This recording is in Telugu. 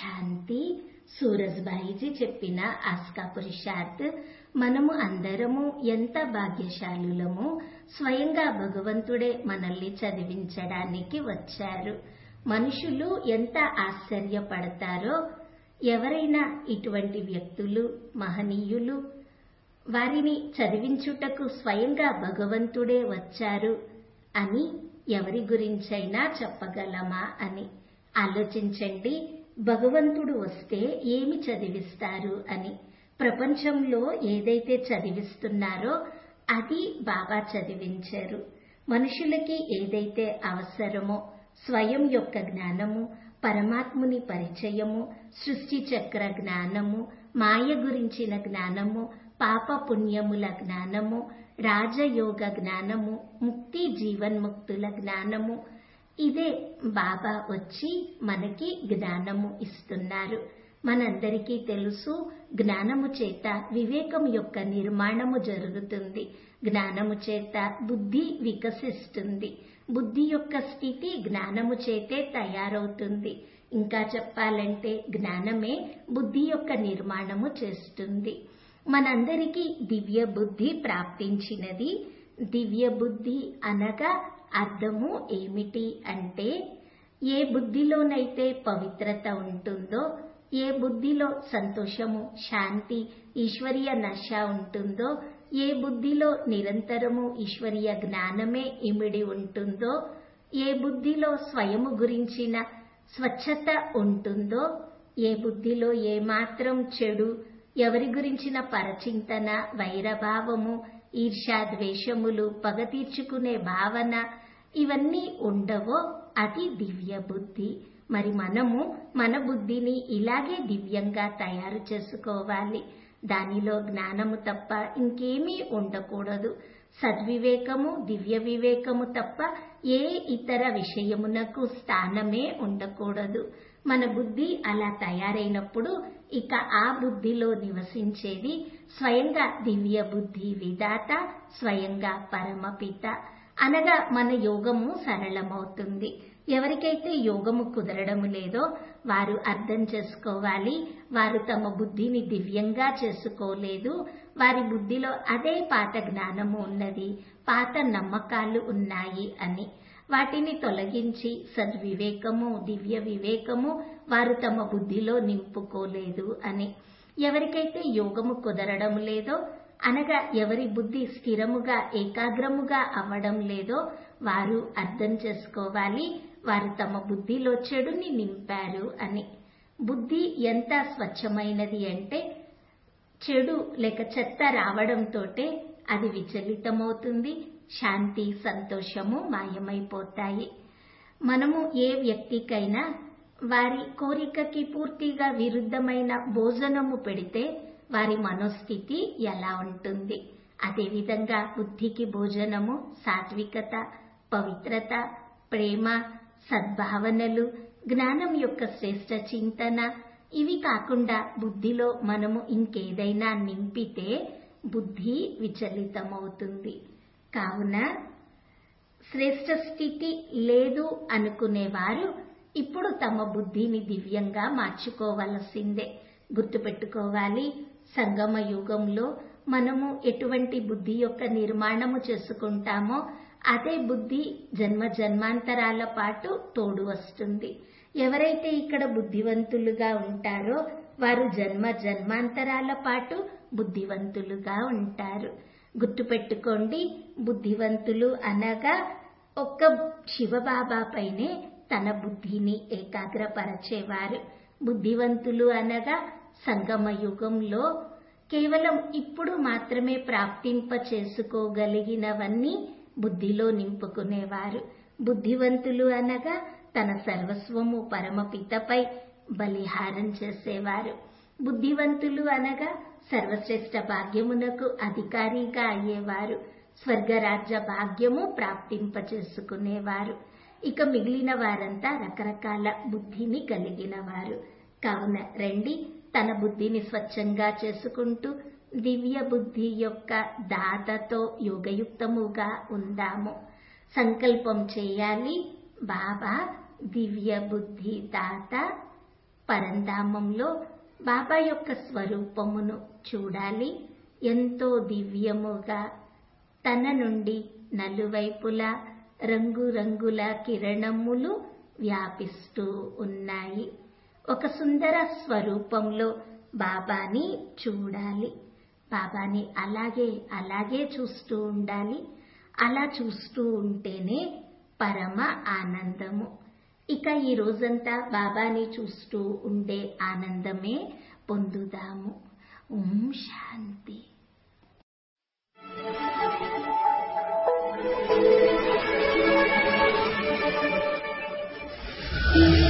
శాంతి సూరజ్బాయిజీ చెప్పిన ఆస్కా పురుషార్థ్ మనము అందరము ఎంత భాగ్యశాలులము స్వయంగా భగవంతుడే మనల్ని చదివించడానికి వచ్చారు మనుషులు ఎంత ఆశ్చర్యపడతారో ఎవరైనా ఇటువంటి వ్యక్తులు మహనీయులు వారిని చదివించుటకు స్వయంగా భగవంతుడే వచ్చారు అని ఎవరి గురించైనా చెప్పగలమా అని ఆలోచించండి భగవంతుడు వస్తే ఏమి చదివిస్తారు అని ప్రపంచంలో ఏదైతే చదివిస్తున్నారో అది బాబా చదివించారు మనుషులకి ఏదైతే అవసరమో స్వయం యొక్క జ్ఞానము పరమాత్ముని పరిచయము సృష్టి చక్ర జ్ఞానము మాయ గురించిన జ్ఞానము పాప పుణ్యముల జ్ఞానము రాజయోగ జ్ఞానము ముక్తి జీవన్ముక్తుల జ్ఞానము ఇదే బాబా వచ్చి మనకి జ్ఞానము ఇస్తున్నారు మనందరికీ తెలుసు జ్ఞానము చేత వివేకం యొక్క నిర్మాణము జరుగుతుంది జ్ఞానము చేత బుద్ధి వికసిస్తుంది బుద్ధి యొక్క స్థితి జ్ఞానము చేతే తయారవుతుంది ఇంకా చెప్పాలంటే జ్ఞానమే బుద్ధి యొక్క నిర్మాణము చేస్తుంది మనందరికీ దివ్య బుద్ధి ప్రాప్తించినది దివ్య బుద్ధి అనగా అర్థము ఏమిటి అంటే ఏ బుద్ధిలోనైతే పవిత్రత ఉంటుందో ఏ బుద్ధిలో సంతోషము శాంతి ఈశ్వరీయ నశ ఉంటుందో ఏ బుద్ధిలో నిరంతరము ఈశ్వరీయ జ్ఞానమే ఇమిడి ఉంటుందో ఏ బుద్ధిలో స్వయము గురించిన స్వచ్ఛత ఉంటుందో ఏ బుద్ధిలో ఏమాత్రం చెడు ఎవరి గురించిన పరచింతన వైరభావము ఈర్ష్యాద్వేషములు పగ తీర్చుకునే భావన ఇవన్నీ ఉండవో అది దివ్య బుద్ధి మరి మనము మన బుద్ధిని ఇలాగే దివ్యంగా తయారు చేసుకోవాలి దానిలో జ్ఞానము తప్ప ఇంకేమీ ఉండకూడదు సద్వివేకము దివ్య వివేకము తప్ప ఏ ఇతర విషయమునకు స్థానమే ఉండకూడదు మన బుద్ధి అలా తయారైనప్పుడు ఇక ఆ బుద్ధిలో నివసించేది స్వయంగా దివ్య బుద్ధి విధాత స్వయంగా పరమపిత అనగా మన యోగము సరళమవుతుంది ఎవరికైతే యోగము కుదరడము లేదో వారు అర్థం చేసుకోవాలి వారు తమ బుద్ధిని దివ్యంగా చేసుకోలేదు వారి బుద్ధిలో అదే పాత జ్ఞానము ఉన్నది పాత నమ్మకాలు ఉన్నాయి అని వాటిని తొలగించి సద్వివేకము దివ్య వివేకము వారు తమ బుద్ధిలో నింపుకోలేదు అని ఎవరికైతే యోగము కుదరడం లేదో అనగా ఎవరి బుద్ధి స్థిరముగా ఏకాగ్రముగా అవ్వడం లేదో వారు అర్థం చేసుకోవాలి వారు తమ బుద్ధిలో చెడుని నింపారు అని బుద్ధి ఎంత స్వచ్ఛమైనది అంటే చెడు లేక చెత్త రావడంతోటే అది విచలితమవుతుంది శాంతి సంతోషము మాయమైపోతాయి మనము ఏ వ్యక్తికైనా వారి కోరికకి పూర్తిగా విరుద్ధమైన భోజనము పెడితే వారి మనోస్థితి ఎలా ఉంటుంది అదేవిధంగా బుద్ధికి భోజనము సాత్వికత పవిత్రత ప్రేమ సద్భావనలు జ్ఞానం యొక్క శ్రేష్ట చింతన ఇవి కాకుండా బుద్ధిలో మనము ఇంకేదైనా నింపితే బుద్ధి విచలితమవుతుంది కావున శ్రేష్ట స్థితి లేదు అనుకునేవారు ఇప్పుడు తమ బుద్ధిని దివ్యంగా మార్చుకోవలసిందే గుర్తుపెట్టుకోవాలి సంగమ యుగంలో మనము ఎటువంటి బుద్ధి యొక్క నిర్మాణము చేసుకుంటామో అదే బుద్ధి జన్మ జన్మాంతరాల పాటు తోడు వస్తుంది ఎవరైతే ఇక్కడ బుద్ధివంతులుగా ఉంటారో వారు జన్మ జన్మాంతరాల పాటు బుద్ధివంతులుగా ఉంటారు గుర్తుపెట్టుకోండి బుద్ధివంతులు అనగా ఒక్క శివబాబా పైనే తన బుద్ధిని ఏకాగ్రపరచేవారు బుద్ధివంతులు అనగా సంగమ యుగంలో కేవలం ఇప్పుడు మాత్రమే ప్రాప్తింప చేసుకోగలిగినవన్నీ బుద్ధిలో నింపుకునేవారు బుద్ధివంతులు అనగా తన సర్వస్వము పరమపితపై బలిహారం చేసేవారు బుద్ధివంతులు అనగా సర్వశ్రేష్ఠ భాగ్యమునకు అధికారిగా అయ్యేవారు స్వర్గరాజ్య భాగ్యము ప్రాప్తింప చేసుకునేవారు ఇక మిగిలిన వారంతా రకరకాల బుద్ధిని కలిగిన వారు కావున రండి తన బుద్ధిని స్వచ్ఛంగా చేసుకుంటూ దివ్య బుద్ధి యొక్క దాతతో యోగయుక్తముగా ఉందాము సంకల్పం చేయాలి బాబా దివ్య బుద్ధి దాత పరంధామంలో బాబా యొక్క స్వరూపమును చూడాలి ఎంతో దివ్యముగా తన నుండి నలువైపులా రంగురంగుల కిరణములు వ్యాపిస్తూ ఉన్నాయి ఒక సుందర స్వరూపంలో బాబాని చూడాలి బాబాని అలాగే అలాగే చూస్తూ ఉండాలి అలా చూస్తూ ఉంటేనే పరమ ఆనందము ఇక ఈ రోజంతా బాబాని చూస్తూ ఉండే ఆనందమే పొందుదాము ఓం శాంతి Thank you.